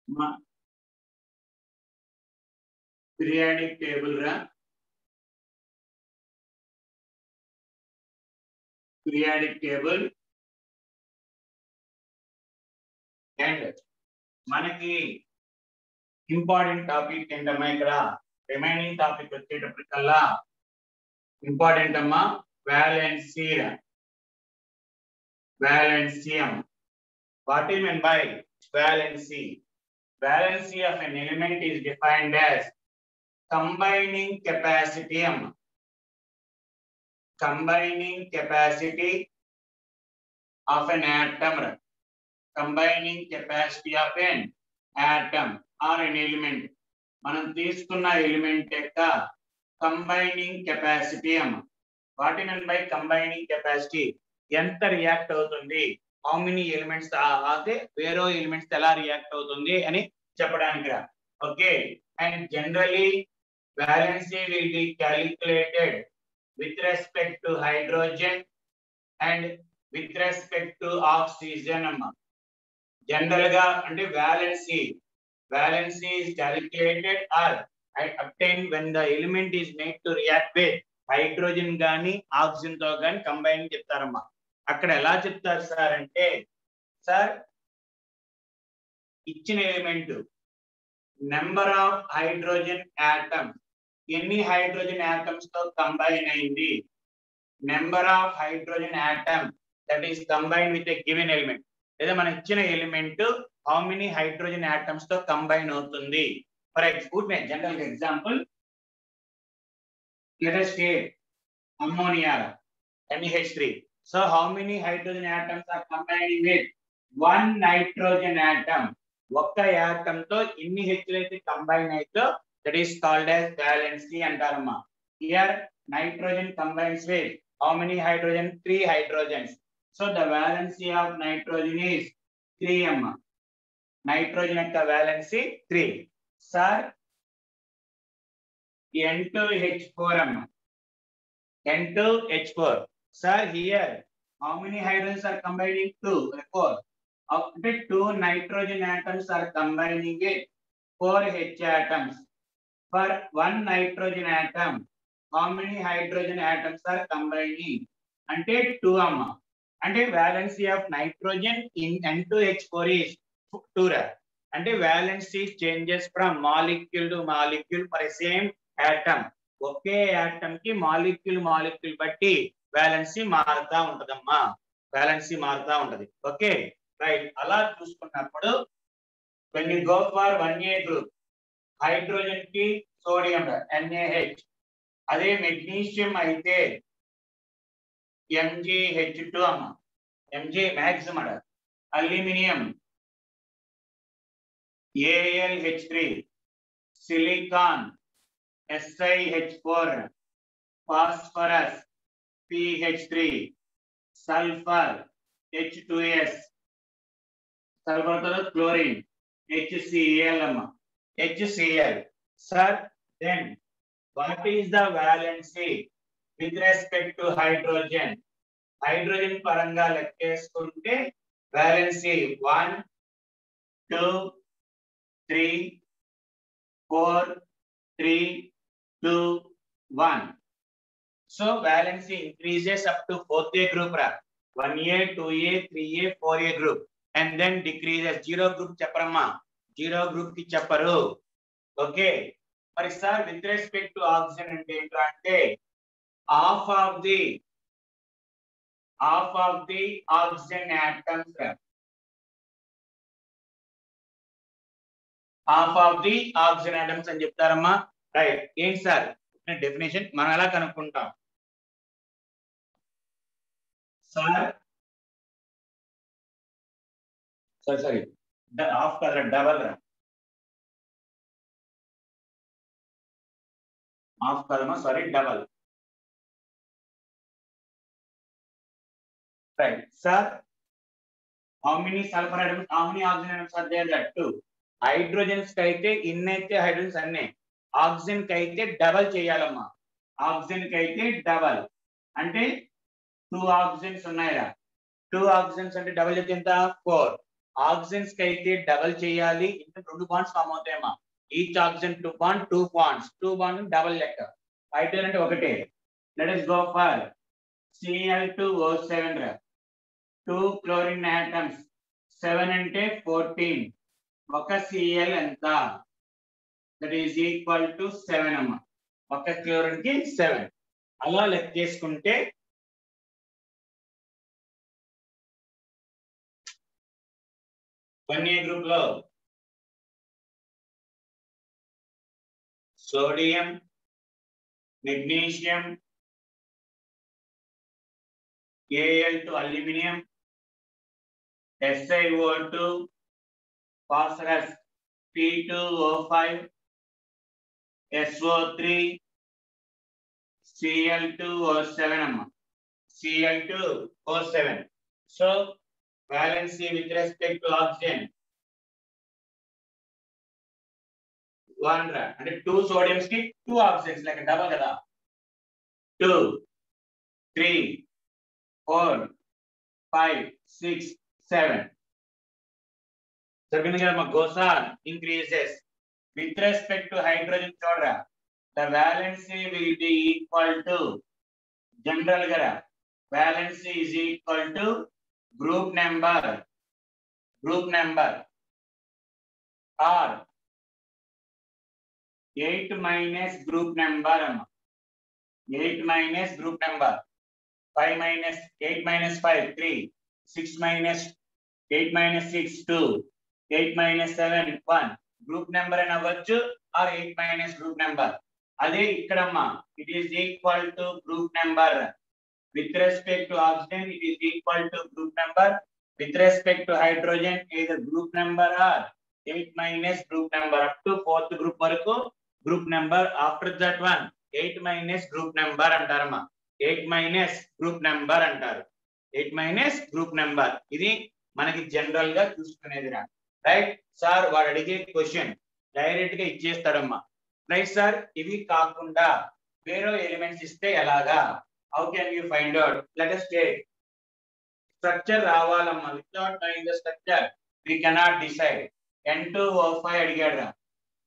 Periodic table రా periodic table and మనకి important topic ఏంటమ్మా ఇక్కడ రిమైనింగ్ టాపిక్ వచ్చేటప్పటికల్లా ఇంపార్టెంట్ అమ్మా వ్యాలెన్సీ వ్యాలెన్సియం what is meant by valency valency of an element is defined as combining capacity అమ్మా combining capacity of an atom combining capacity of an atom or an element మనం తీసుకున్న element యొక్క combining capacity అమ్మ what mean by combining capacity ఎంత react అవుతుంది how many elements అయితే వేరే elements ఎలా రియాక్ట్ అవుతుంది అని చెప్పడానికి రా okay and generally valency will be calculated with respect to hydrogen and with respect to oxygen అమ్మ జనరల్ గా అంటే valency valency is calculated or obtained when the element is made to react with hydrogen గాని oxygen తో గాని combine చెప్తారమ్మా అక్కడ ఎలా చెప్తారు sir అంటే సార్ ఇచ్చిన element number of hydrogen atom ఎన్ని హైడ్రోజన్ యాటమ్స్ తో కంబైన్ అయింది number of hydrogen atom that is combine with a given element లేదా మన ఇచ్చిన element how many hydrogen atoms తో కంబైన్ అవుతుంది for example general example let us take ammonia NH3 so how many hydrogen atoms are combining with one nitrogen atom ఒక్క atom తో ఎన్ని హెచ్లు అయితే కంబైన్ అయితే that is called as valency అంటారమ్మా here nitrogen combines with how many hydrogen three hydrogens so the valency of nitrogen is three అమ్మా nitrogen యొక్క valency three sir N2H4 అమ్మా N2H4 sir here how many hydrogens are combining two four అంటే two nitrogen atoms are combining with four H atoms for one nitrogen atom how many hydrogen atoms are combining అంటే two అమ్మా అంటే valency of nitrogen in N2H4 is two రా అంటే valency changes from molecule to molecule for a same atom ఒకే atom కి molecule molecule బట్టి valency మారుతా ఉంటదమ్మా బ్యాలెన్సీ మారుతా ఉంటది ఓకే రైట్ అలా చూసుకున్నప్పుడు when you go for one A group hydrogen కి సోడియం ఎన్ఏహెచ్ అదే మెగ్నీషియం అయితే ఎంజిహెచ్ టూ అమ్మ ఎంజి మ్యాక్సిమం అడ aluminium A L H three silicon SiH4, phosphorus, PH3, sulfur, H2S, sulfur to chlorine, HCl, HCl. Sir, then what is the valency with respect to hydrogen? హైడ్రోజన్ పరంగా లెక్కేసుకుంటే valency one two three four three two, one. So valency increases up to fourth A group, ra. one A, two A, three A, four A group, and then decreases. Zero group chaparama, zero group ki chaparu. Okay. మరి sir with respect to oxygen అంటే ఏంటంటే half of the half of the oxygen atoms half of the oxygen atoms అని చెప్తారమ్మా right ఏంటి sir definition మనం ఎలా కనుక్కుంటాం sir sorry sorry half కదా డబల్ రా హాఫ్ కదమ్మా sorry double right sir how many sulphur atoms how many oxygen atoms are there that two hydrogens కి అయితే ఇన్ని అయితే హైడ్రోజన్స్ అన్నీ ఆక్సిజన్ కి అయితే డబల్ చేయాలమ్మా ఆక్సిజన్ కి అయితే డబల్ అంటే టూ ఆక్సిజన్స్ ఉన్నాయిరా టూ ఆక్సిజన్స్ అంటే డబల్ చెప్తే ఎంత ఫోర్ ఆక్సిజన్స్ కి అయితే డబల్ చేయాలి ఇంకా రెండు బాండ్స్ ఫామ్ అవుతాయమ్మా each oxygen two bond two bonds two bond double లెక్క హైడ్రోజన్ అంటే ఒకటే let us go for C L two O seven రా టూ క్లోరిన్ ఆటమ్స్ సెవెన్ అంటే ఫోర్టీన్ ఒక సిఎల్ ఎంత that is equal to seven అమ్మ ఒక క్లోరిన్ కి సెవెన్ అలా లెక్క చేసుకుంటే వన్ ఏ గ్రూప్ లో sodium magnesium A L two aluminium SiO2 phosphorus P2O5 SO3 Cl2O7 అమ్మ Cl2O7 so valency with respect to oxygen one రా అంటే టూ సోడియంస్ కి టూ ఆక్సిజన్స్ లెక్క డబల్ కదా two three four five six seven. Second here, Gosan increases. With respect to hydrogen chodra, the valency will be equal to general gara. Valency is equal to group number. Group number. Or 8 minus group number. 8 minus group number. 5 minus 8 minus 5, 3. 6 minus 8 minus 6, 2. 8 minus 7, 1. Group number అని అవ్వచ్చు are 8 minus group number. అదే ఇక్కడమ్మా it is equal to group number with respect to oxygen it is equal to group number with respect to hydrogen either group number or 8 minus group number up to fourth group వరకు group number after that one 8 minus group number అంటారమ్మా 8 minus group number అంటారు eight minus group number ఇది మనకి general గా చూసుకునేది రా right sir వాడు అడిగే క్వశ్చన్ డైరెక్ట్ గా ఇచ్చేస్తాడమ్మా రైట్ సార్ ఇవి కాకుండా వేరే ఎలిమెంట్స్ ఇస్తే ఎలాగా how can you find out let us take structure రావాలమ్మా without knowing the structure we cannot decide N two O five అడిగాడు రా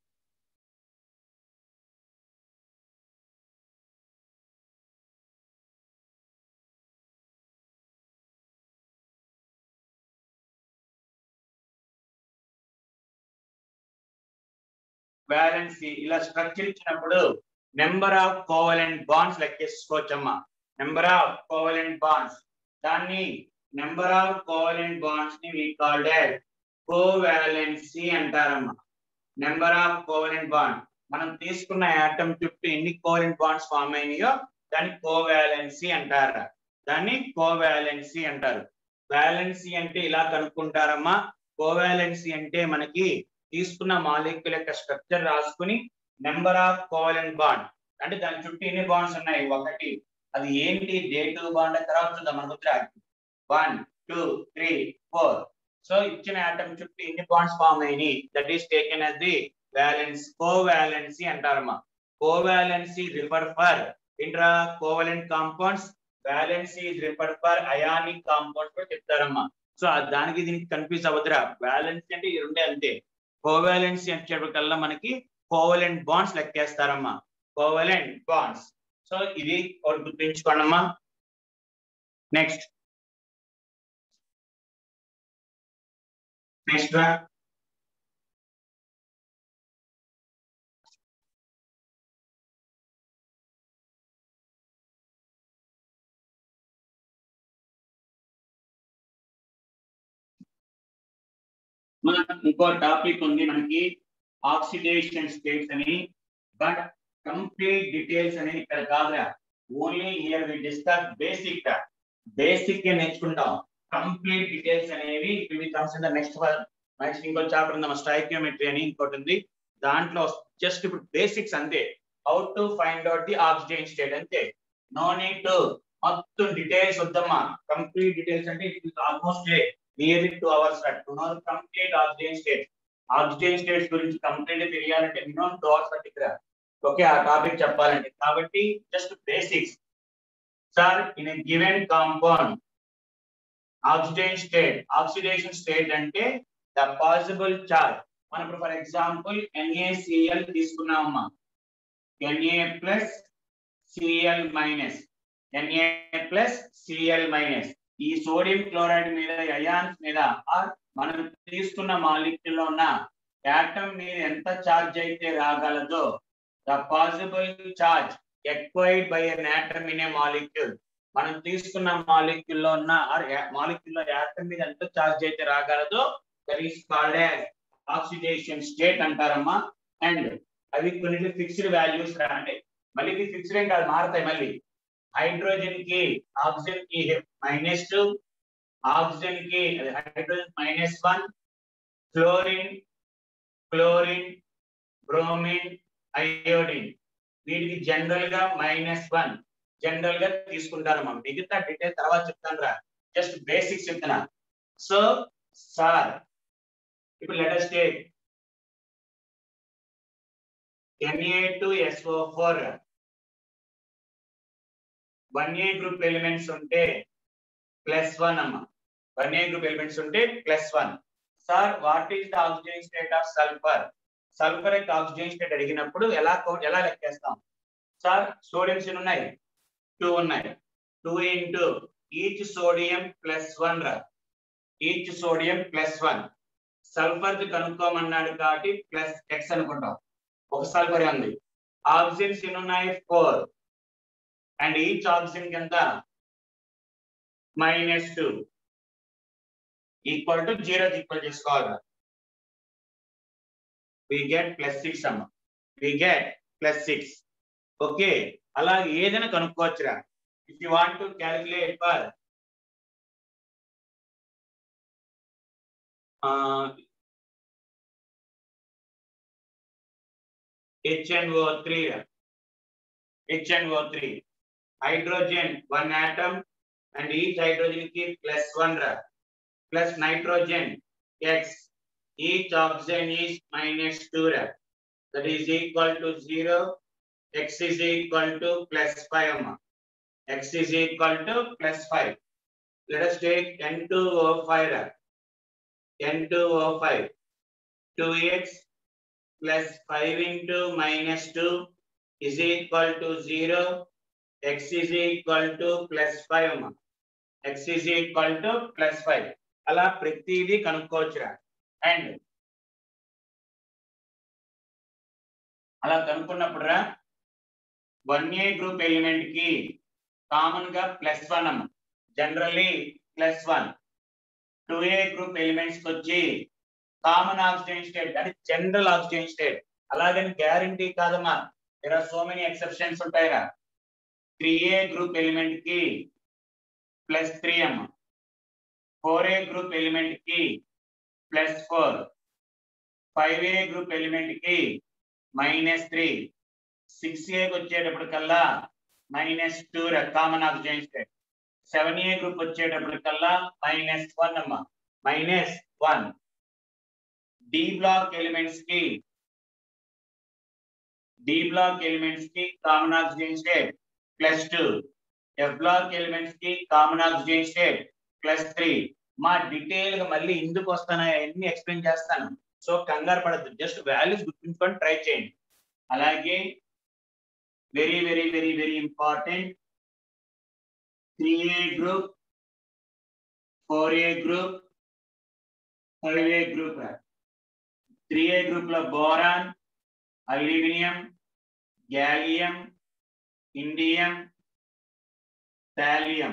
వ్యాలెన్సీ ఇలా స్ట్రక్చర్ ఇచ్చినప్పుడు నెంబర్ ఆఫ్ కోవలెంట్ బాండ్స్ లెక్కేసుకోవచ్చమ్మా నెంబర్ ఆఫ్ కోవలెంట్ బాండ్స్ దాన్ని number of covalent bonds ని we called covalency అంటారమ్మా number of covalent bond మనం తీసుకున్న యాటమ్ చుట్టూ ఎన్ని కోవలెంట్ బాండ్స్ ఫామ్ అయినాయో దాన్ని కోవాలెన్సీ అంటారు దాన్ని కోవాలెన్సీ అంటారు వ్యాలెన్సీ అంటే ఇలా కనుక్కుంటారమ్మా కోవాలెన్సీ అంటే మనకి తీసుకున్న మాలిక్యుల్ యొక్క స్ట్రక్చర్ రాసుకుని నెంబర్ ఆఫ్ కోవలెంట్ బాండ్ అంటే దాని చుట్టూ ఎన్ని బాండ్స్ ఉన్నాయి ఒకటి అది ఏంటి డే టూ బాండ్ తర్వాత చూద్దాం మన గుర్తు one two three four so ఇచ్చిన ఆటమ్ చుట్టూ ఎన్ని బాండ్స్ ఫామ్ అయినాయి that is taken as the valence covalency అంటారమ్మా covalency refer for intra covalent compounds valency refer for ionic compounds కూడా చెప్తారమ్మా సో దానికి దీనికి కన్ఫ్యూజ్ అవ్వదురా వ్యాలెన్సీ అంటే ఈ రెండే అంతే కోవాలెన్సీ వచ్చేటప్పటికల్లా మనకి కోవలెంట్ బాండ్స్ లెక్కేస్తారమ్మా కోవలెంట్ బాండ్స్ సో ఇది ఒకటి గుర్తుంచుకోండమ్మా నెక్స్ట్ నెక్స్ట్ రా మనకు ఇంకో టాపిక్ ఉంది మనకి ఆక్సిడేషన్ స్టేట్స్ అని బట్ కంప్లీట్ డీటెయిల్స్ అనేది ఇక్కడ కాదురా only here we discuss basic basic నేర్చుకుంటాం కంప్లీట్ డీటెయిల్స్ అనేవి ఇవి comes in the next next ఇంకో చాప్టర్ ఉంది స్టైక్యోమెట్రీ అని ఇంకోటి ఉంది దాంట్లో జస్ట్ ఇప్పుడు బేసిక్స్ అంతే how to find out the oxidation state అంతే నో నీడ్ టు మొత్తం డీటెయిల్స్ వద్దమ్మా కంప్లీట్ డీటెయిల్స్ అంటే it almost nearly two hours to know complete oxidation state oxidation states గురించి కంప్లీట్ తెలియాలంటే మినిమం టూ అవర్స్ పట్టికరా okay ఆ topic చెప్పాలంటే కాబట్టి just basics sir in given compound oxidation state oxidation state అంటే the possible charge మనం ఇప్పుడు for example N A C L తీసుకున్నామమ్మా N A plus C L minus ఎన్ఏ plus C L minus ఈ సోడియం క్లోరైడ్ మీద అయాన్స్ మీద ఆర్ మనం తీసుకున్న మాలిక్యూల్ లో ఉన్న యాటమ్ మీద ఎంత ఛార్జ్ అయితే రాగలదో the possible charge acquired by an atom in a molecule మనం తీసుకున్న మాలిక్యూల్ లో ఉన్న మాలిక్యూల్ లో యాటమ్ మీద ఎంత ఛార్జ్ అయితే రాగలదో that is called as oxidation state అంటారమ్మా అండ్ అవి కొన్ని ఫిక్స్డ్ వాల్యూస్ అంటే మళ్ళీ ఇది ఫిక్స్డ్ ఏం కాదు మారుతాయి మళ్ళీ హైడ్రోజన్ కి ఆక్సిజన్ కి మైనస్ టూ ఆక్సిజన్ కి hydrogen minus one fluorine chlorine bromine iodine వీటికి జనరల్ గా మైనస్ వన్ జనరల్ గా తీసుకుంటారు మనం మిగతా డీటెయిల్ తర్వాత చెప్తాను రా జస్ట్ బేసిక్స్ చెప్తున్నా సో సార్ ఇప్పుడు let us take Na2SO4 one A group elements ఉంటే ప్లస్ వన్ అమ్మ వన్ ఏ గ్రూప్ ఎలిమెంట్స్ ఉంటే plus one sir what is the oxygen state of sulphur sulphur యొక్క ఆక్సిజన్ స్టేట్ అడిగినప్పుడు ఎలా కౌ- ఎలా లెక్కేస్తాం sir sodiums ఎన్ని ఉన్నాయి టూ ఉన్నాయి two into each sodium plus one రా each sodium plus one sulphur కనుక్కోమన్నాడు కాబట్టి ప్లస్ ఎక్స్ అనుకుంటాం ఒక సల్ఫర్ ఉంది ఆక్సిజన్స్ ఎన్ని ఉన్నాయి ఫోర్ అండ్ ఈచ్ ఆక్సిజన్ కింద minus two equal to zero equal చేసుకోవాలి వి గెట్ ప్లస్ సిక్స్ అమ్మ we get plus six okay అలా ఏదైనా కనుక్కోవచ్చురా if you want to calculate for HNO3 HNO3 hydrogen one atom and each hydrogen ki plus one ra plus nitrogen x each oxygen is minus two ra that is equal to zero x is equal to plus five amma x is equal to plus five let us take N2O5 ra N2O5 2x plus 5 into minus 2 is equal to 0. x is equal to plus 5. అమ్మా. x is equal to plus 5. అలా ప్రతిదీ కనుక్కోవచ్చురా and అలా కనుక్కున్నప్పుడు రా one A group element కి common గా plus one అమ్మ generally plus one two A group elements వచ్చి కామన్ ఆక్సిజన్ స్టేట్ అంటే జనరల్ ఆక్సిజన్ స్టేట్ అలాగని గ్యారంటీ కాదమ్మా there are so many exceptions ఉంటాయిరా త్రీ ఏ గ్రూప్ ఎలిమెంట్ కి ప్లస్ త్రీ అమ్మ ఫోర్ ఏ గ్రూప్ ఎలిమెంట్ కి plus four five A group element కి minus three six ఏకి వచ్చేటప్పటికల్లా minus two common oxygen state seven A group వచ్చేటప్పటికల్లా minus one అమ్మ minus one D block elements కి D block elements కి common oxygen state plus two F block elements కి common oxygen state plus three మా detail గా మళ్ళీ ఎందుకు వస్తానో అన్ని ఎక్స్ప్లెయిన్ చేస్తాను సో కంగారు పడద్దు జస్ట్ వాల్యూస్ గుర్తుంచుకొని ట్రై చేయండి అలాగే very very very very important three A group four A group five A group three A group లో boron aluminium gallium indium thallium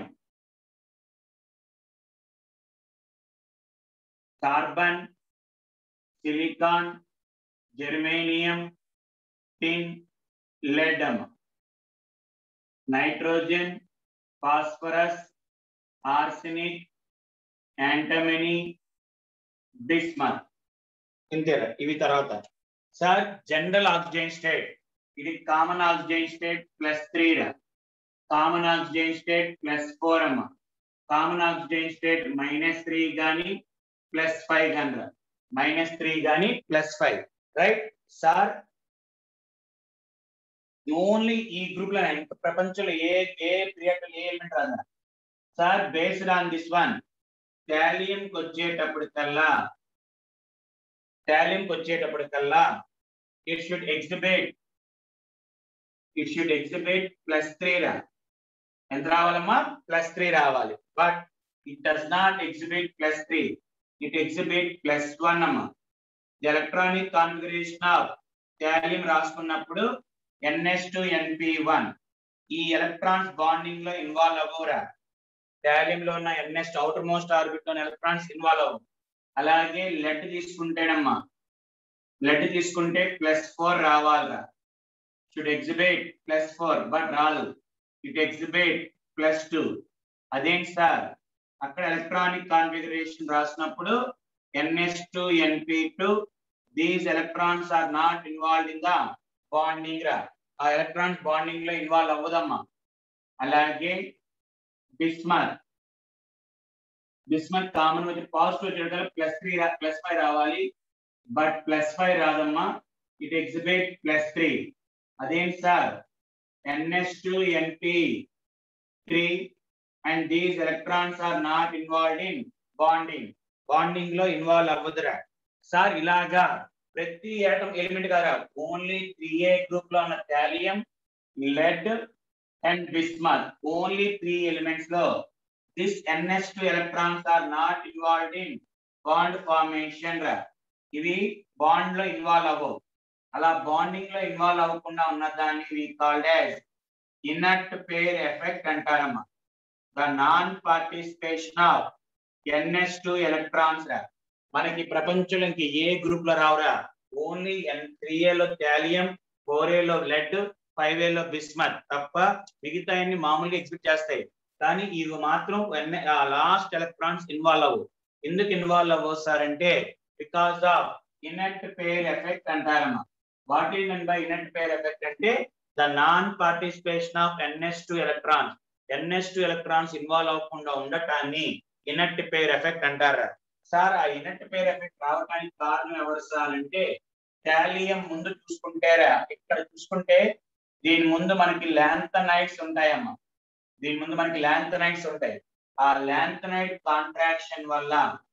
carbon silicon germanium tin lead nitrogen phosphorus arsenic antimony bismuth ఇంతేరా ఇవి తర్వాత sir general oxygen state ఇది common oxygen state plus three రా common oxygen state plus four అమ్మ common oxygen state minus three గాని plus five గాని రా minus three గాని plus five right sir only ఈ గ్రూప్ లో ప్రపంచంలో ఏ ఏ పీరియడ్ ఏ ఎలిమెంట్ రాదా sir based on this one టాలియంకి వచ్చేటప్పటికల్లా టాలియంకి వచ్చేటప్పటికల్లా it should exhibit it should exhibit plus three రా ఎంత రావాలమ్మా ప్లస్ త్రీ రావాలి but it does not exhibit plus three it exhibit plus one అమ్మా ఎలక్ట్రానిక్ కాన్ఫిగరేషన్ ఆఫ్ టాలియం రాసుకున్నప్పుడు ఎన్ఎస్ టు ఎన్పి వన్ ఈ ఎలక్ట్రాన్స్ బాండింగ్ లో involve అవ్వరా thallium లో ఉన్న ఎన్ఎస్ అవుటర్ మోస్ట్ ఆర్బిట్ లో ఎలక్ట్రాన్స్ ఇన్వాల్వ్ అవ్వవు అలాగే లెడ్ తీసుకుంటేనమ్మా లెడ్ తీసుకుంటే ప్లస్ ఫోర్ రావాలిరా should exhibit plus four but రాదు ఇట్ ఎగ్జిబిట్ ప్లస్ టూ అదేంటి సార్ అక్కడ ఎలక్ట్రానిక్ కాన్ఫిగరేషన్ రాసినప్పుడు ns two np two these electrons are not involve in the bonding రా ఆ ఎలక్ట్రాన్స్ బాండింగ్ లో ఇన్వాల్వ్ అవ్వదమ్మా అలాగే బిస్మర్ బిస్మర్ కామన్ వచ్చి పాజిటివ్ వచ్చేటప్పుడు ప్లస్ త్రీ ప్లస్ ఫైవ్ రావాలి బట్ ప్లస్ ఫైవ్ రాదమ్మా ఇట్ ఎగ్జిబిట్ ప్లస్ త్రీ అదేంటి sir ns two np three and these electrons are not involved in bonding bonding లో involve అవ్వదురా sir ఇలాగా ప్రతి atom element గారా ఓన్లీ త్రీ ఏ గ్రూప్ లో ఉన్న thallium lead and bismuth only three elements లో this ns two electrons are not involved in bond formation రా ఇవి బాండ్ లో ఇన్వాల్వ్ అవ్వవు అలా బాండింగ్ లో ఇన్వాల్వ్ అవ్వకుండా ఉన్న దాన్ని we called as inert pair effect అంటారమ్మా the non participation of ns two electrons రా మనకి ప్రపంచంలోకి ఏ గ్రూప్ లో రావురా ఓన్లీ ఎన్ త్రీ ఏలో టాలియం ఫోర్ ఏలో లెడ్ ఫైవ్ ఏలో బిస్మత్ తప్ప మిగతా అన్ని మామూలుగా ఎగ్జిబిట్ చేస్తాయి కానీ ఇవి మాత్రం లాస్ట్ ఎలక్ట్రాన్స్ ఇన్వాల్వ్ అవ్వు ఎందుకు ఇన్వాల్వ్ అవ్వవు సార్ అంటే because of inert pair effect అంటారమ్మా what is mean by inert pair effect అంటే the non participation of ns two electrons ns two electrons involve అవ్వకుండా ఉండటాన్ని ఇనెట్ పేర్ ఎఫెక్ట్ అంటారు sir ఆ ఇనెట్ పేర్ ఎఫెక్ట్ రావడానికి కారణం ఎవరు సార్ అంటే టాలియం ముందు చూసుకుంటేరా ఇక్కడ చూసుకుంటే దీని ముందు మనకి ల్యాంథనైట్స్ ఉంటాయమ్మా దీని ముందు మనకి ల్యాంథనైట్స్ ఉంటాయి ఆ ల్యాంథనైట్ కాంట్రాక్షన్ వల్ల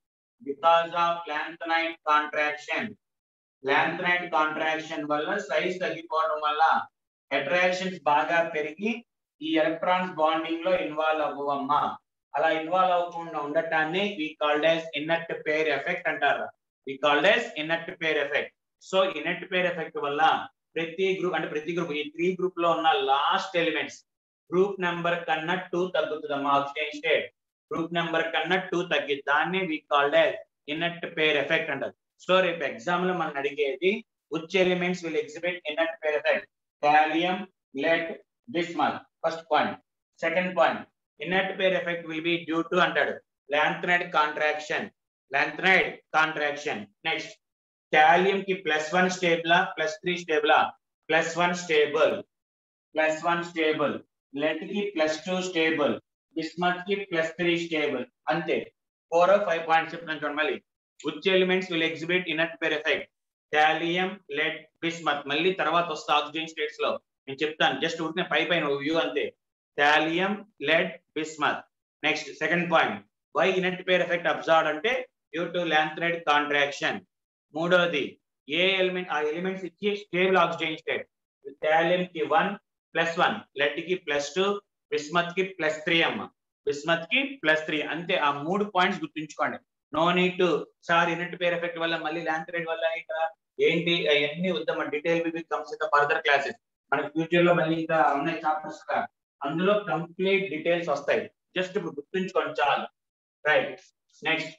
because of lanthanide contraction lanthanide contraction వల్ల సైజ్ తగ్గిపోవడం వల్ల అట్రాక్షన్స్ బాగా పెరిగి ఈ ఎలక్ట్రాన్స్ బాండింగ్ లో ఇన్వాల్వ్ అవ్వమ్మా అలా ఇన్వాల్వ్ అవ్వకుండా ఉండటాన్ని we called as inert pair effect అంటారు we called as inert pair effect so inert pair effect వల్ల ప్రతి గ్రూప్ అంటే ప్రతి గ్రూప్ ఈ త్రీ గ్రూప్ లో ఉన్న లాస్ట్ ఎలిమెంట్స్ గ్రూప్ నెంబర్ కన్నా టూ తగ్గుతుందమ్మా ఆక్సిజన్ స్టేట్ గ్రూప్ నెంబర్ కన్నా టూ తగ్గి దాన్ని we called as inert pair effect అంటారు సో రేపు ఎగ్జామ్ లో మనం అడిగేది which elements will exhibit inert pair effect thallium lead bismuth first point second point inert pair effect will be due to అంటాడు lanthanide contraction lanthanide contraction next thallium కి plus one స్టేబులా plus three స్టేబులా plus one stable plus one stable lead కి plus two stable bismuth కి plus three stable అంతే four or five points చెప్తున్నాను చూడండి మళ్ళీ which elements will exhibit inert pair effect thallium lead bismuth మళ్ళీ తర్వాత వస్తే ఆక్సిజన్ స్టేట్స్ లో నేను చెప్తాను జస్ట్ ఉడికిన పై పైన వ్యూ అంతే thallium lead bismuth next second point why inert pair effect observe అంటే డ్యూ టు ల్యాంథ్రైడ్ కాంట్రాక్షన్ మూడోది ఏ ఎలిమెంట్ ఆ ఎలిమెంట్స్ ఇచ్చి స్టేబుల్ ఆక్సిజన్ స్టేట్ టాలియం కి వన్ ప్లస్ వన్ లెడ్ కి ప్లస్ టూ బిస్మత్ కి ప్లస్ త్రీ అమ్మ బిస్మత్ కి ప్లస్ త్రీ అంతే ఆ మూడు పాయింట్స్ గుర్తుంచుకోండి no need to sir inert pair effect వల్ల మళ్ళీ ల్యాంథ్రైడ్ వల్ల ఇంకా ఏంటి అవన్నీ వద్దాం detail B comes in further classes మనకి ఫ్యూచర్ లో మళ్ళీ ఇంకా ఉన్నాయి చాప్టర్స్ అందులో కంప్లీట్ డీటెయిల్స్ వస్తాయి జస్ట్ ఇప్పుడు గుర్తుంచుకోండి చాలు రైట్ నెక్స్ట్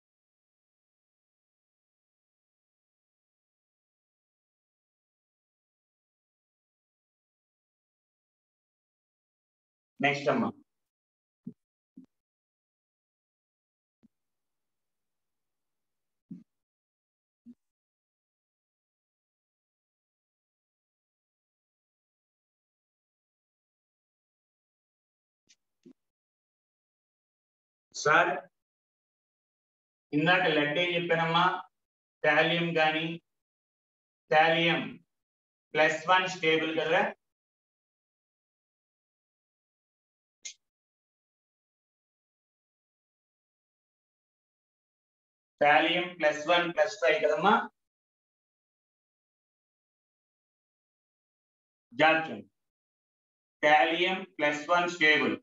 నెక్స్ట్ అమ్మా సార్ ఇందాక లెడ్ ఏం చెప్పానమ్మా టాలియం కానీ టాలియం ప్లస్ వన్ స్టేబుల్ కదా thallium plus one plus five కదమ్మా జాగ్రత్త thallium plus one stable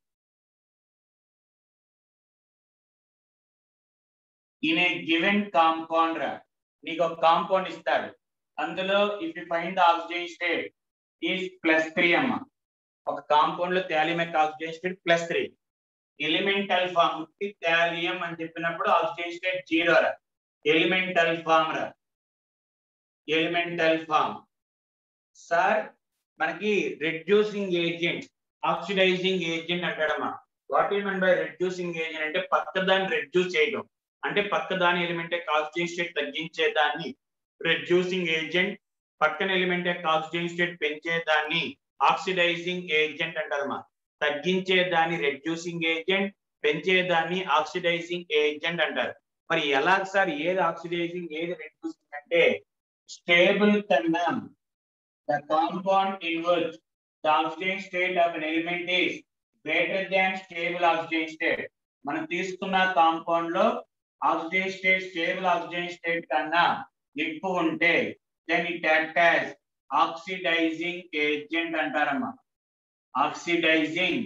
in a given compound రా నీకు ఒక కాంపౌండ్ ఇస్తాడు అందులో if you find the oxygen state is plus three అమ్మ ఒక కాంపౌండ్ లో థాలియం యొక్క oxygen state plus three elemental form కి థాలియం అని చెప్పినప్పుడు ఆక్సిజన్ స్టేట్ జీరో రా ఎలిమెంటల్ ఫామ్ రా ఎలిమెంటల్ ఫామ్ సార్ మనకి రెడ్యూసింగ్ ఏజెంట్ ఆక్సిడైజింగ్ ఏజెంట్ అంటాడమ్మా what is mean by reducing agent అంటే పక్క దాన్ని రెడ్యూస్ చేయడం అంటే పక్క దాని ఎలిమెంట్ యొక్క ఆక్సిజన్ స్టేట్ తగ్గించే దాన్ని రెడ్యూసింగ్ ఏజెంట్ పక్కన ఎలిమెంట్ యొక్క ఆక్సిజన్ స్టేట్ పెంచే దాన్ని ఆక్సిడైజింగ్ ఏజెంట్ అంటారమ్మా తగ్గించే దాన్ని రెడ్యూసింగ్ ఏజెంట్ పెంచే దాన్ని ఆక్సిడైజింగ్ ఏజెంట్ అంటారు మరి ఎలా సార్ ఏది ఆక్సిడైజింగ్ ఏది రెడ్యూసింగ్ అంటే స్టేబుల్ కన్నా the compound in which the oxidation state of an element is greater than stable oxidation state మనం తీసుకున్న కాంపౌండ్ లో oxygen state stable oxygen state కన్నా ఎక్కువ ఉంటే then it act as oxidizing agent అంటారమ్మా oxidizing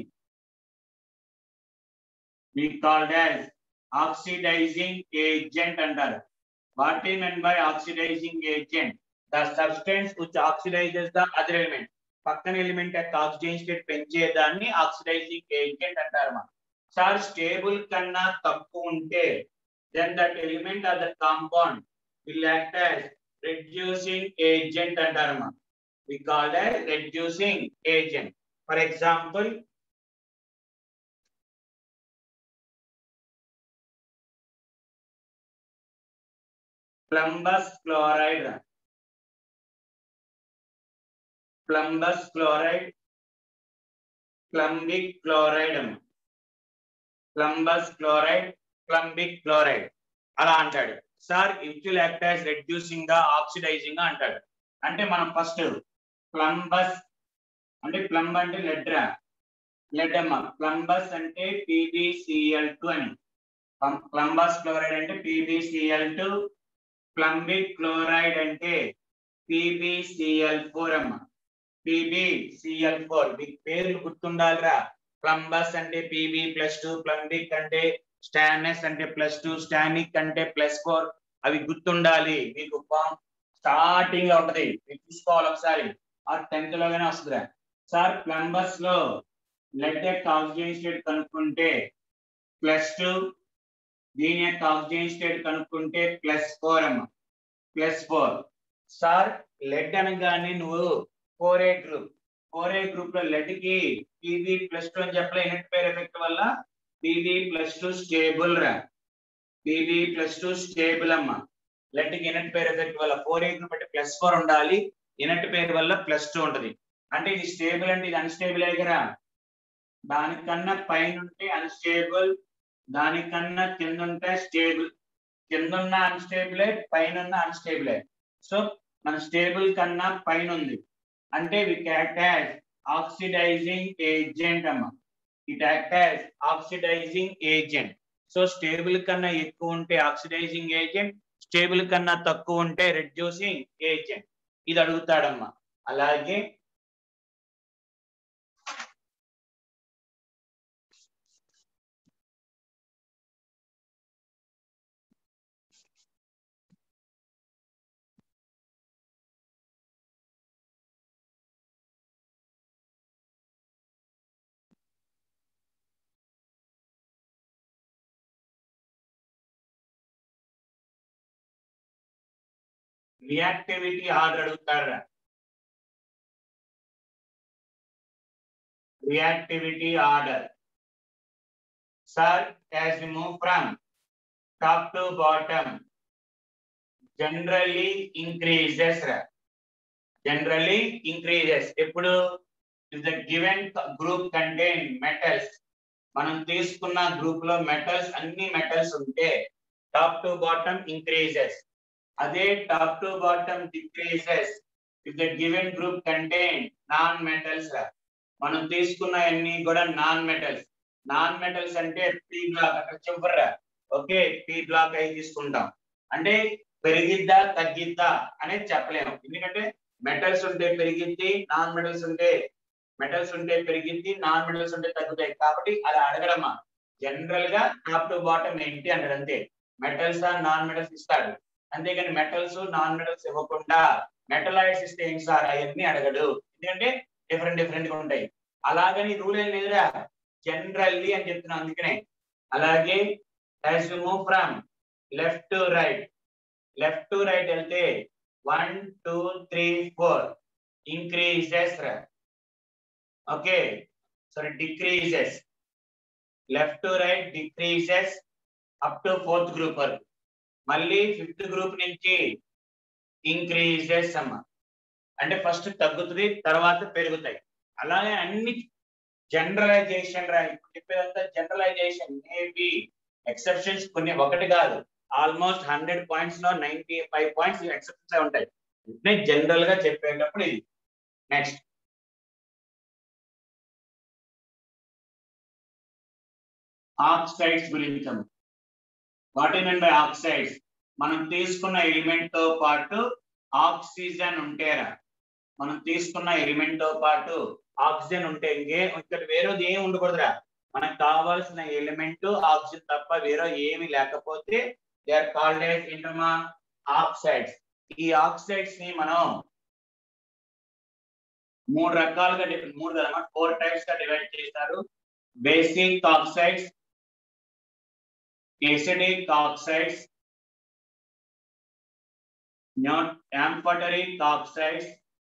we called as oxidizing agent అంటారు what is meant by oxidizing agent the substance which oxidizes the other element పక్కన element యొక్క oxygen state పెంచేదాన్ని oxidizing agent అంటారమ్మా sir stable కన్నా తక్కువ ఉంటే then that element of the compound will act as reducing agent అంటారమ్మా we called as reducing agent for example plumbous chloride plumbous chloride plumbic chloride plumbous chloride plumbic chloride అలా అంటాడు sir it act as reducing గా oxidizing గా అంటాడు అంటే మనం first ప్లంబస్ అంటే plumb అంటే లెడ్రా లెడ్ అమ్మ ప్లంబస్ అంటే పీబీసీఎల్ టూ అని ప్లంబస్ క్లోరైడ్ అంటే పీబీసీఎల్ టూ ప్లంబిక్ క్లోరైడ్ అంటే పీబీసీఎల్ ఫోర్ అమ్మ పీబీసీఎల్ ఫోర్ మీకు పేర్లు గుర్తుండాలిరా ప్లంబస్ అంటే పీబీ ప్లస్ టూ ప్లంబిక్ అంటే స్టానెస్ అంటే ప్లస్ టూ స్టానిక్ అంటే ప్లస్ ఫోర్ అవి గుర్తుండాలి మీకు ఫామ్ స్టార్టింగ్ లో ఉంటది మీరు చూసుకోవాలి ఒకసారి ఆ టెన్త్ లోగానే వస్తుందిరా సార్ ప్లంబస్ లో లెడ్ యొక్క ఆక్సిజన్ స్టేట్ కనుక్కుంటే ప్లస్ టూ దీని యొక్క ఆక్సిజన్ స్టేట్ కనుక్కుంటే ప్లస్ ఫోర్ అమ్మ ప్లస్ ఫోర్ సార్ లెడ్ అనగానే నువ్వు four A group four A group లో లెడ్ కి పీబీ ప్లస్ టూ అని చెప్పలే యూనిట్ పేర్ ఎఫెక్ట్ వల్ల పీబీ ప్లస్ టూ స్టేబుల్ రా పీబీ ప్లస్ టూ స్టేబుల్ అమ్మ లెడ్ కి యూనిట్ పేర్ ఎఫెక్ట్ వల్ల ఫోర్ ఏ గ్రూప్ అంటే ప్లస్ ఫోర్ ఉండాలి యూనిట్ పేర్ వల్ల ప్లస్ టూ ఉంటది అంటే ఇది స్టేబుల్ అంటే ఇది అన్స్టేబుల్ కదా దానికన్నా పైన ఉంటే అన్స్టేబుల్ దానికన్నా కింద ఉంటే స్టేబుల్ కింద ఉన్న అన్స్టేబులే పైన ఉన్న అన్స్టేబులే సో మన స్టేబుల్ కన్నా పైన ఉంది అంటే it act as oxidizing agent అమ్మ it act as oxidizing agent so stable కన్నా ఎక్కువ ఉంటే ఆక్సిడైజింగ్ ఏజెంట్ స్టేబుల్ కన్నా తక్కువ ఉంటే రెడ్యూసింగ్ ఏజెంట్ ఇది అడుగుతాడమ్మా అలాగే రియాక్టివిటీ ఆర్డర్ అడుగుతారా reactivity order. Sir, as we move from top to bottom, generally increases. Generally increases. ఇప్పుడు if the given group contain metals, మనం తీసుకున్న గ్రూప్ లో మెటల్స్ అన్ని మెటల్స్ ఉంటే టాప్ టు బాటమ్ ఇంక్రీజెస్ అదే top to bottom decreases if the given group contain non metals మనం తీసుకున్న అన్ని కూడా నాన్ మెటల్స్ నాన్ మెటల్స్ అంటే పీ బ్లాక్ అక్కడ చివర ఓకే పీ బ్లాక్ అయి తీసుకుంటాం అంటే పెరిగిద్దా తగ్గిద్దా అనేది చెప్పలేము ఎందుకంటే మెటల్స్ ఉంటే పెరిగిద్ది నాన్ మెటల్స్ ఉంటే మెటల్స్ ఉంటే పెరిగిద్ది నాన్ మెటల్స్ ఉంటే తగ్గుతాయి కాబట్టి అది అడగడమా జనరల్ గా టాప్ టు బాటమ్ ఏంటి అంటాడు అంతే మెటల్స్ నాన్ మెటల్స్ ఇస్తాడు అంతేగాని మెటల్స్ నాన్ మెటల్స్ ఇవ్వకుండా మెటలాయిడ్స్ ఇస్తే ఏం సార్ అవన్నీ అడగడు ఎందుకంటే డిఫరెంట్ డిఫరెంట్ గా ఉంటాయి అలాగని రూల్ ఏం లేదురా జనరల్లీ అని చెప్తున్నాను అందుకనే అలాగే as move from left to right left to right వెళ్తే one two three four increases okay sorry decreases left to right decreases up to fourth group వరకు మళ్ళీ ఫిఫ్త్ గ్రూప్ నుంచి ఇంక్రీజెస్ అమ్మ అంటే ఫస్ట్ తగ్గుతుంది తర్వాత పెరుగుతాయి అలాగే అన్ని జనరలైజేషన్ రా ఇప్పుడు చెప్పేదంతా జనరలైజేషన్ మేబీ ఎక్సెప్షన్స్ కొన్ని ఒకటి కాదు ఆల్మోస్ట్ హండ్రెడ్ పాయింట్స్ లో నైన్టీ ఫైవ్ పాయింట్స్ ఎక్సెప్షన్స్ ఉంటాయి అంటే జనరల్ గా చెప్పేటప్పుడు ఇది నెక్స్ట్ ఆక్సైడ్స్ గురించి వాట్ మీన్ బై ఆక్సైడ్స్ మనం తీసుకున్న ఎలిమెంట్ తో పాటు ఆక్సిజన్ ఉంటేరా మనం తీసుకున్న ఎలిమెంట్ తో పాటు ఆక్సిజన్ ఉంటే ఇంకే ఇక్కడ వేరేది ఏం ఉండకూడదురా మనకు కావాల్సిన ఎలిమెంట్ ఆక్సిజన్ తప్ప వేరే ఏమి లేకపోతే దే ఆర్ కాల్డ్ ఎస్ ఇంటమా ఆక్సైడ్స్ ఈ ఆక్సైడ్స్ ని మనం మూడు రకాలుగా డిఫరెంట్ మూడు కదా ఫోర్ టైప్స్ గా డివైడ్ చేస్తారు basic oxides acidic oxides, not amphoteric oxides,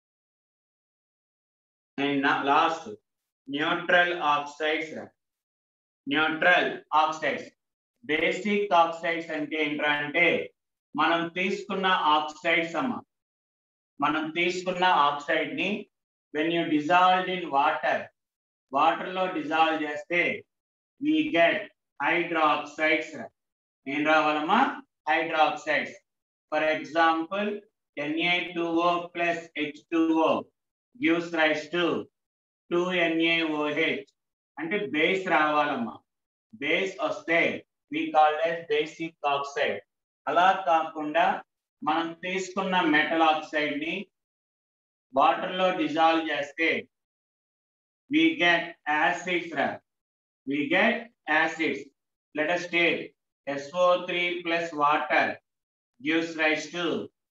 and last neutral oxides. Neutral oxides basic oxides అంటే ఏంట్రా అంటే మనం తీసుకున్న ఆక్సైడ్స్ అమ్మ మనం తీసుకున్న ఆక్సైడ్ ని when you dissolve in water water లో డిజాల్వ్ చేస్తే వి గెట్ హైడ్రాక్సైడ్స్ ఏం రావాలమ్మా hydroxides for example Na2O plus H2O gives rise to 2NaOH అంటే బేస్ రావాలమ్మా బేస్ వస్తే we called as basic oxide అలా కాకుండా మనం తీసుకున్న మెటల్ ఆక్సైడ్ ని వాటర్ లో డిజాల్వ్ చేస్తే వి గెట్ యాసిడ్స్ రా we get acids. Let us take SO3 plus water gives rise to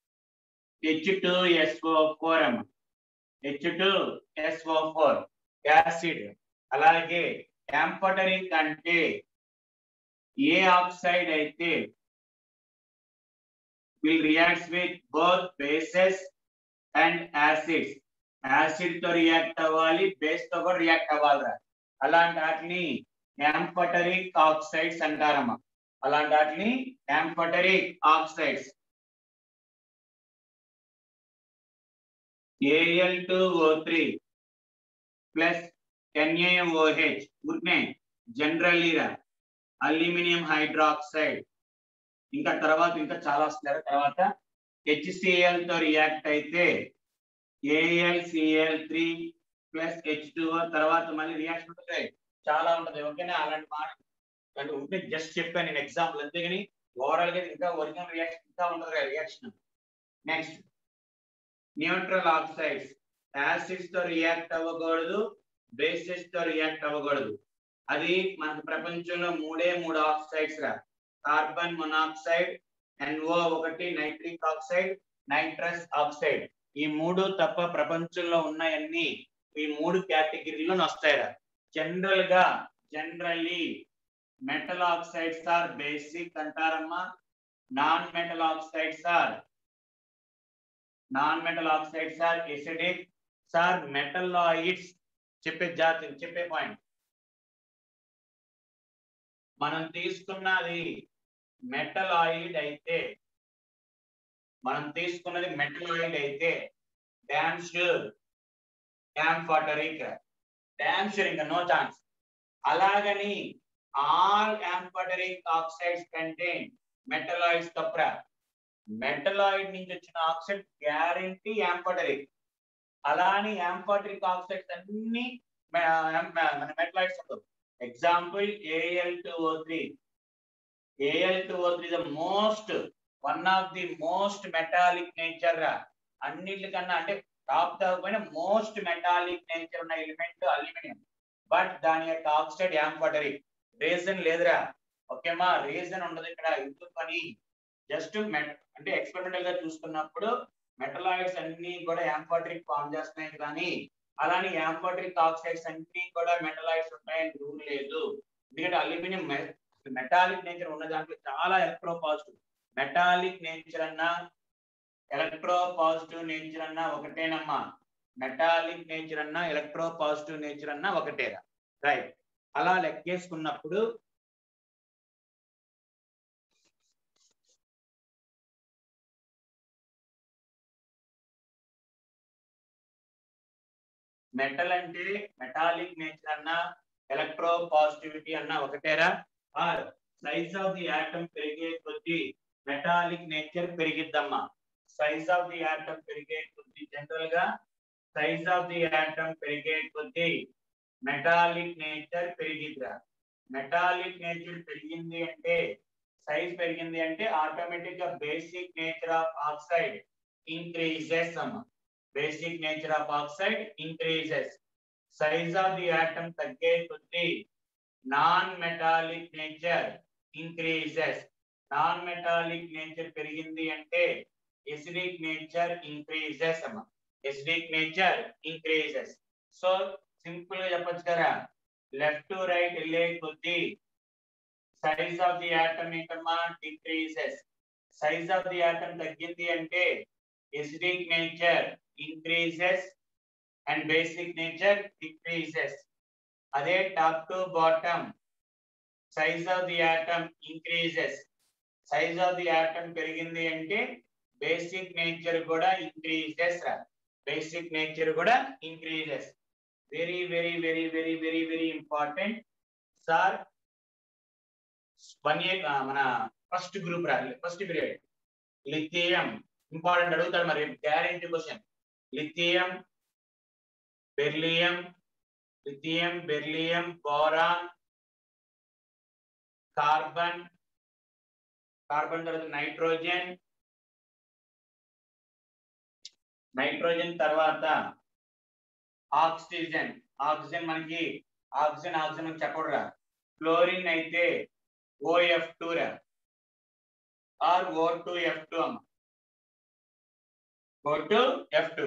H2SO4. H2SO4 acid. అలాగే యాంపటరిక్ అంటే ఏ ఆక్సైడ్ అయితే will reacts with both bases and acids acids తో react అవ్వాలి base తో కూడా రియాక్ట్ అవ్వాలి అలాంటి వాటిని యాంఫటరిక్ ఆక్సైడ్స్ అంటారమ్మా అలాంటి వాటిని amphoteric oxides Al two O three plus NaOH ఊరినే జనరల్లీరా అల్యూమినియం హైడ్రాక్సైడ్ ఇంకా తర్వాత ఇంకా చాలా వస్తున్నారు తర్వాత హెచ్సిఎల్ తో రియాక్ట్ అయితే AlCl three plus H two తర్వాత మళ్ళీ రియాక్షన్ ఉంటుంది చాలా ఉంటది ఓకేనా అలాంటి మాట అంటే ఉంటే జస్ట్ చెప్పాను నేను ఎగ్జాంపుల్ అంతేగాని ఓవరాల్ గా ఇంకా ఒరిజినల్ రియాక్షన్ ఇంకా ఉండదు reaction next neutral oxides acids తో రియాక్ట్ అవ్వకూడదు బేసిస్ తో రియాక్ట్ అవ్వకూడదు అది మనకు ప్రపంచంలో మూడే మూడు ఆక్సైడ్స్ రా కార్బన్ మొనాక్సైడ్ ఎన్ఓ ఒకటి నైట్రిక్ ఆక్సైడ్ నైట్రస్ ఆక్సైడ్ ఈ మూడు తప్ప ప్రపంచంలో ఉన్నాయన్నీ ఈ మూడు కేటగిరీలో వస్తాయిరా జనరల్ గా generally metal oxides are basic అంటారమ్మా non metal oxides are non metal oxides are acidic sir metalloids చెప్పే జాతి చెప్పే పాయింట్ మనం తీసుకున్నది మెటలాయిడ్ అయితే మనం తీసుకున్నది మెటలాయిడ్ అయితే damn sure amphoteric damn sure ఇంకా నో ఛాన్స్ అలాగని all amphoteric oxides contain metalloids తప్పరా మెటలాయిడ్ నుంచి వచ్చిన ఆక్సైడ్ గ్యారంటీ యాంఫటరిక్ అలా అని యాంఫటరిక్ ఆక్సైడ్స్ అన్ని మన మెటలాయిడ్స్ ఉండవు example Al two O three Al two O three the most one of the most metallic nature రా అన్నిటికన్నా అంటే టాప్ కాకపోయినా మోస్ట్ మెటాలిక్ నేచర్ ఉన్న ఎలిమెంట్ అల్యూమినియం బట్ దాని యొక్క ఆక్సైడ్ యాంఫోటరిక్ రీజన్ లేదురా ఓకేమా రీజన్ ఉండదు ఇక్కడ ఎందుకని జస్ట్ అంటే ఎక్స్పెరిమెంటల్ గా చూసుకున్నప్పుడు మెటలాయిడ్స్ అన్ని కూడా యాంఫోటరిక్ ఫామ్ చేస్తున్నాయి కానీ అలానే యాంఫోటరిక్ ఆక్సైడ్స్ అన్ని కూడా మెటలాయిడ్స్ ఉంటాయని రూల్ లేదు ఎందుకంటే అల్యూమినియం మెటాలిక్ నేచర్ ఉన్న దాంట్లో చాలా ఎలక్ట్రో పాజిటివ్ మెటాలిక్ నేచర్ అన్నా ఎలక్ట్రో పాజిటివ్ నేచర్ అన్నా ఒకటేనమ్మా మెటాలిక్ నేచర్ అన్నా ఎలక్ట్రో పాజిటివ్ నేచర్ అన్నా ఒకటేరా రైట్ అలా లెక్కేసుకున్నప్పుడు మెటల్ అంటే మెటాలిక్ నేచర్ అన్నా ఎలక్ట్రో పాజిటివిటీ అన్నా ఒకటేరా or size of the atom పెరిగే కొద్దీ మెటాలిక్ నేచర్ పెరిగిద్దమ్మా సైజ్ ఆఫ్ ది ఆటమ్ పెరిగే కొద్దీ జనరల్ గా సైజ్ ఆఫ్ ది ఆటమ్ పెరిగే కొద్దీ మెటాలిక్ నేచర్ పెరిగిద్దిరా మెటాలిక్ నేచర్ పెరిగింది అంటే సైజ్ పెరిగింది అంటే ఆటోమేటిక్ గా basic nature of oxide increases అమ్మా basic nature of oxide increases size of the atom తగ్గే కొద్దీ non metallic nature increases non metallic nature పెరిగింది అంటే ఎసిడిక్ నేచర్ ఇంక్రీజెస్ అమ్మా acidic nature increases so simple గా చెప్పొచ్చు కదా లెఫ్ట్ టు రైట్ వెళ్ళే కొద్దీ సైజ్ ఆఫ్ ది ఆటమ్ ఏంటమ్మా decreases size of the atom తగ్గింది అంటే acidic nature increases and basic nature decreases అదే top to bottom size of the atom increases size of the atom పెరిగింది అంటే basic nature కూడా increases రా basic nature కూడా increases very very very very very very important sir one year మన first group రా first period lithium important అడుగుతాడు మరి guarantee question lithium beryllium lithium beryllium boron carbon carbon తర్వాత nitrogen nitrogen తర్వాత oxygen oxygen మనకి oxygen oxygen మనకి చెప్పడురా chlorine అయితే ఓఎఫ్ టూ రా or O two F two అమ్మ O two F two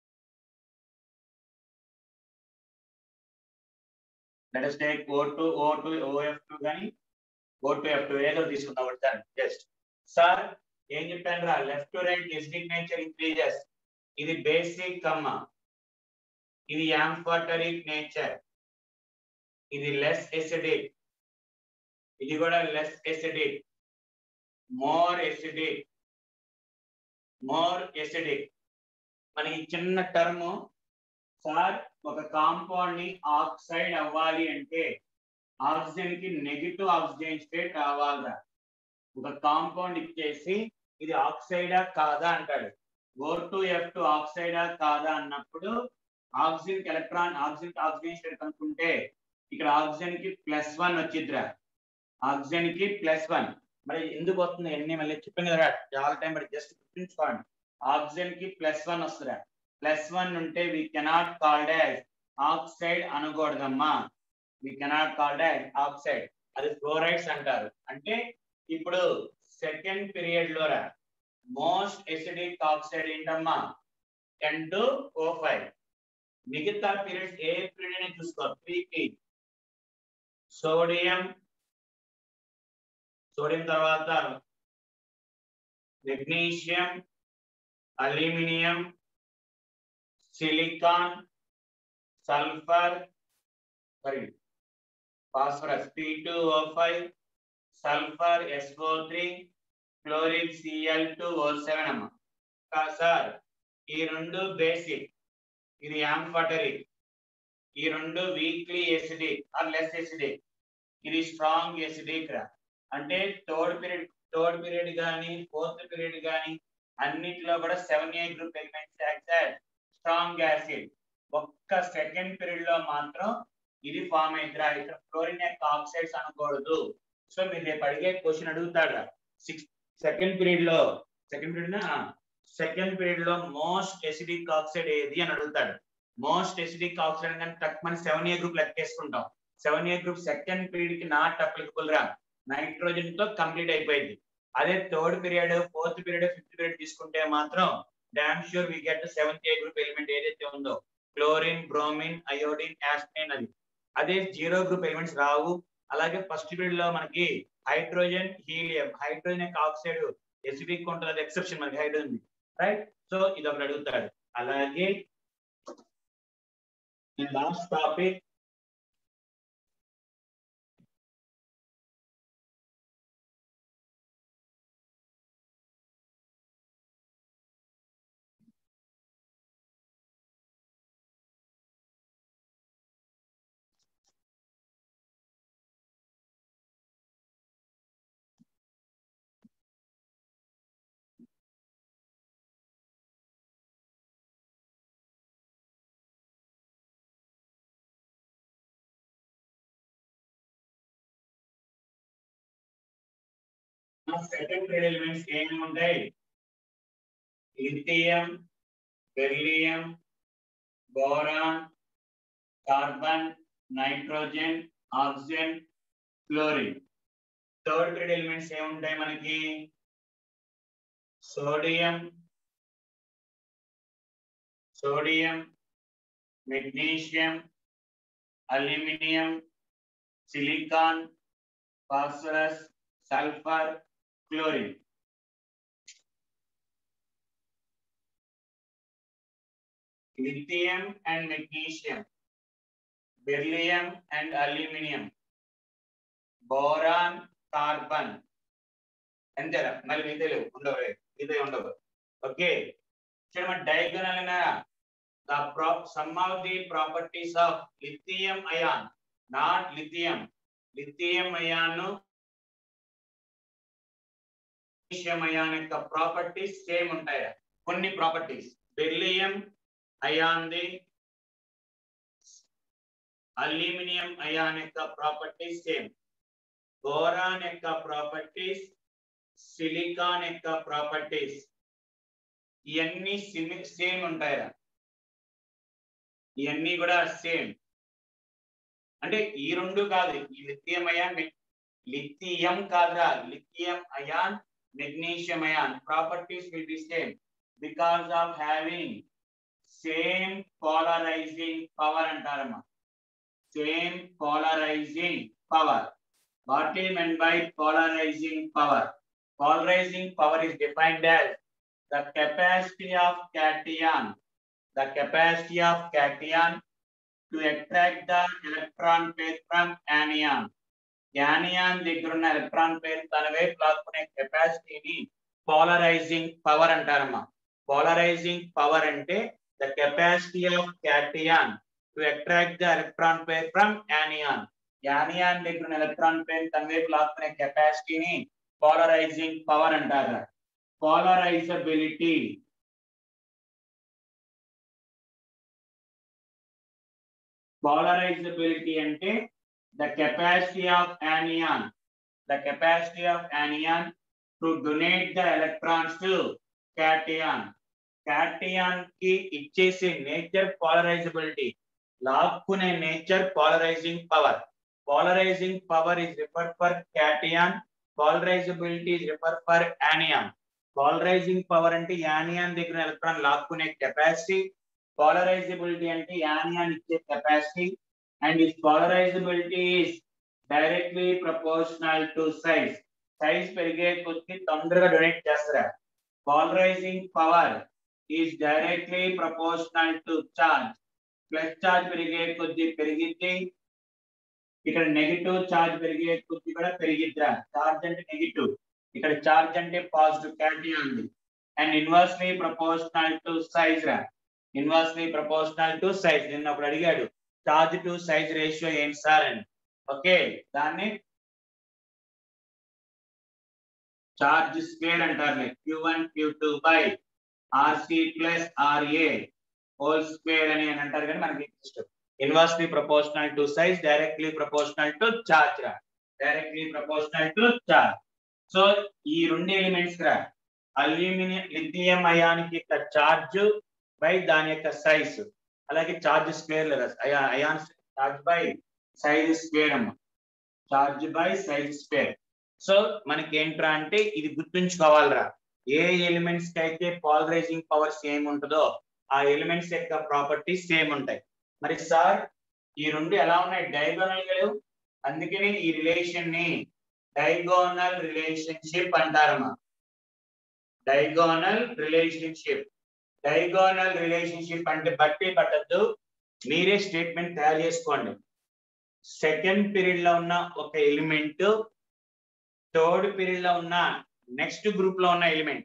let us take O2 O2 OF2 గాని O2 F2 ఏదో తీసుకుందాం ఒకటి సార్ జస్ట్ సార్ ఏం చెప్పాను రా left to right acidic nature increases ఇది బేసిక్ కమ్మ ఇది యాంఫాటరిక్ నేచర్ ఇది లెస్ ఎసిడిక్ ఇది కూడా less acidic more acidic more acidic మనకి చిన్న టర్మ్ సార్ ఒక కాంపౌండ్ ని ఆక్సైడ్ అవ్వాలి అంటే ఆక్సిజన్ కి నెగిటివ్ ఆక్సిజన్ స్టేట్ రావాలిరా ఒక కాంపౌండ్ ఇచ్చేసి ఇది ఆక్సైడా కాదా అంటాడు ఓ టూ ఎఫ్ టూ ఆక్సైడా కాదా అన్నప్పుడు ఆక్సిజన్ కి ఎలక్ట్రాన్ ఆక్సిజన్ ఆక్సిజన్ స్టేట్ కనుక్కుంటే ఇక్కడ ఆక్సిజన్ కి ప్లస్ వన్ వచ్చిద్దిరా ఆక్సిజన్ కి ప్లస్ వన్ మరి ఎందుకు వస్తుంది ఎన్ని మళ్ళీ చెప్పాను కదా చాలా టైం పడి జస్ట్ గుర్తుంచుకోండి ఆక్సిజన్ కి ప్లస్ వన్ వస్తుందా ప్లస్ వన్ ఉంటే we cannot called as oxide అనకూడదమ్మా we cannot called as oxide అది ఫ్లోరైడ్స్ అంటారు అంటే ఇప్పుడు సెకండ్ పీరియడ్ లో రా మోస్ట్ ఎసిడిక్ ఆక్సైడ్ ఏంటమ్మా టెన్ టు ఓ ఫైవ్ మిగతా పీరియడ్స్ ఏ పీరియడ్ అని చూసుకో త్రీకి సోడియం సోడియం తర్వాత magnesium aluminium silicon sulphur sorry phosphorus P two O five sulphur S O three chlorine C L two O seven అమ్మ సార్ ఈ రెండు బేసిక్ ఇది యాంఫటరిక్ ఈ రెండు weakly acidic or less acidic ఇది స్ట్రాంగ్ ఎసిడిక్ రా అంటే థర్డ్ పీరియడ్ థర్డ్ పీరియడ్ కానీ ఫోర్త్ పీరియడ్ కానీ అన్నిటిలో కూడా సెవెన్ ఏ గ్రూప్ ఎలిమెంట్స్ యాక్సెడ్ స్ట్రాంగ్ యాసిడ్ ఒక్క సెకండ్ పీరియడ్ లో మాత్రం ఇది ఫామ్ అయిద్దిరా ఇక్కడ ఫ్లోరిన్ యొక్క ఆక్సైడ్స్ అనకూడదు సో మీరు రేపు అడిగే క్వశ్చన్ అడుగుతాడు సిక్స్ సెకండ్ పీరియడ్ లో సెకండ్ పీరియడ్ సెకండ్ పీరియడ్ లో మోస్ట్ ఎసిడిక్ ఆక్సైడ్ ఏది అని అడుగుతాడు మోస్ట్ ఎసిడిక్ ఆక్సైడ్ కానీ టక్ మన సెవెన్ ఏ గ్రూప్ లెక్కేసుకుంటాం seven A group second period కి నాట్ అప్లికబుల్ రా నైట్రోజన్ తో కంప్లీట్ అయిపోయింది అదే third period fourth period fifth period తీసుకుంటే మాత్రం damn sure we get seventh A group element ఏదైతే ఉందో క్లోరిన్ బ్రోమిన్ అయోడిన్ యాస్టైన్ అది అదే జీరో గ్రూప్ ఎలిమెంట్స్ రావు అలాగే ఫస్ట్ పీరియడ్ లో మనకి హైడ్రోజన్ హీలియం హైడ్రోజన్ యొక్క ఆక్సైడ్ ఎసిడిక్ ఉంటుంది అది ఎక్సెప్షన్ మనకి హైడ్రోజన్ రైట్ సో ఇది ఒకటి అడుగుతాడు అలాగే లాస్ట్ టాపిక్ సెకండ్ ఎలిమెంట్స్ ఏమేమి ఉంటాయి lithium beryllium boron carbon nitrogen oxygen chlorine third grade elements ఏముంటాయి మనకి sodium sodium magnesium aluminium silicon phosphorus sulphur chlorine lithium and magnesium, beryllium and aluminium, boron, carbon. అంతేరా మరి మిగతా లేవు ఉండవు మిగతా ఉండవు ఓకే చూడమ్మ diagonal the pro some of the properties of lithium ion not lithium lithium ion magnesium ion యొక్క properties same ఉంటాయా కొన్ని ప్రాపర్టీస్ బెర్లియం అయాన్ది అల్యూమినియం అయాన్ యొక్క ప్రాపర్టీస్ సేమ్ బోరాన్ యొక్క ప్రాపర్టీస్ సిలికాన్ యొక్క ప్రాపర్టీస్ ఇవన్నీ సేమ్ ఉంటాయా ఇవన్నీ కూడా సేమ్ అంటే ఈ రెండు కాదు ఈ లిథియం అయాన్ లిథియం కాదురా lithium ion magnesium ion properties will be same because of having same polarizing power అంటారమ్మా same polarizing power what is meant by polarizing power polarizing power is defined as the capacity of cation the capacity of cation to attract the electron pair from anion anion దగ్గర ఉన్న electron pair తన వైపు లాక్కునే కెపాసిటీని polarizing power అంటారమ్మా polarizing power అంటే the capacity of cation to attract the electron pair from anion. anion దగ్గర ఉన్న ఎలక్ట్రాన్ పేర్ తన వైపు లాక్కునే కెపాసిటీని పోలరైజింగ్ పవర్ అంటారు పోలరైజబిలిటీ పోలరైజబిలిటీ అంటే the capacity of anion the capacity of anion to donate the electrons to cation cation కి ఇచ్చేసే నేచర్ పోలరైజబిలిటీ లాక్కునే nature polarizing power polarizing power is refer for cation polarizability is refer for anion polarizing power అంటే anion దగ్గర electron లాక్కునే capacity polarizability అంటే anion ఇచ్చే capacity and is polarizability is directly proportional to size size పెరిగే కొద్ది తొందరగా donate చేస్తారా polarizing power is directly proportional to charge plus charge పెరిగే కొద్ది పెరిగిద్ది ఇక్కడ నెగిటివ్ చార్జ్ పెరిగే కొద్ది కూడా పెరిగిద్దిరా చార్జ్ అంటే నెగిటివ్ ఇక్కడ చార్జ్ అంటే పాజిటివ్ క్యాటీ ఉంది and inversely proportional to size రా ఇన్వర్స్లీ ప్రపోర్షనల్ టు సైజ్ నిన్న ఒకడు అడిగాడు చార్జ్ టు సైజ్ రేషియో ఏంటి సార్ అని ఓకే దాన్ని చార్జ్ స్క్వేర్ అంటారు Q one Q two by r c plus r a whole square అని అని అంటారు కానీ మనకి inversely proportional to size directly proportional to charge రా directly proportional to charge so ఈ రెండు ఎలిమెంట్స్ రా అల్యూమినియం లిథియం అయానికి యొక్క చార్జ్ బై దాని యొక్క సైజ్ అలాగే చార్జ్ స్క్వేర్ లేదా ion charge by size square అమ్మ charge by size square so మనకి ఏంట్రా అంటే ఇది గుర్తుంచుకోవాలిరా ఏ ఎలిమెంట్స్ కి అయితే పాలరైజింగ్ పవర్ సేమ్ ఉంటుందో ఆ ఎలిమెంట్స్ యొక్క ప్రాపర్టీస్ సేమ్ ఉంటాయి మరి సార్ ఈ రెండు ఎలా ఉన్నాయి డైగోనల్ లేవు అందుకని ఈ రిలేషన్ ని డైగోనల్ రిలేషన్షిప్ అంటారమ్మా డైగోనల్ రిలేషన్షిప్ డైగోనల్ రిలేషన్షిప్ అంటే బట్టి పట్టద్దు మీరే స్టేట్మెంట్ తయారు చేసుకోండి సెకండ్ పీరియడ్ లో ఉన్న ఒక ఎలిమెంట్ థర్డ్ పీరియడ్ లో ఉన్న నెక్స్ట్ గ్రూప్ లో ఉన్న ఎలిమెంట్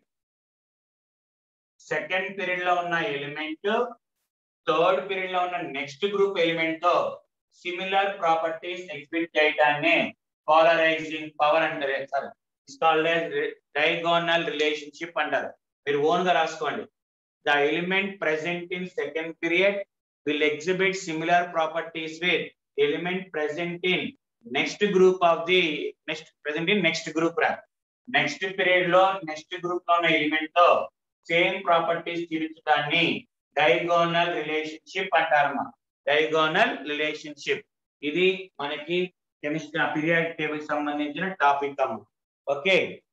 సెకండ్ పీరియడ్ లో ఉన్న ఎలిమెంట్ థర్డ్ పీరియడ్ లో ఉన్న నెక్స్ట్ గ్రూప్ ఎలిమెంట్ తో సిమిలర్ ప్రాపర్టీస్ ఎగ్జిబిట్ చేయడాన్ని పోలరైజింగ్ పవర్ అంటారు సార్ కాల్డ్ డైగోనల్ రిలేషన్షిప్ అంటారు మీరు ఓన్ గా రాసుకోండి the element present in second period will exhibit similar properties with element present in next group of the next present in next group రా next period లో next group లో ఉన్న element తో same properties చూపించడాన్ని diagonal relationship అంటారమ్మా diagonal relationship ఇది మనకి chemistry periodic table సంబంధించిన టాపిక్ అమ్మ ఓకే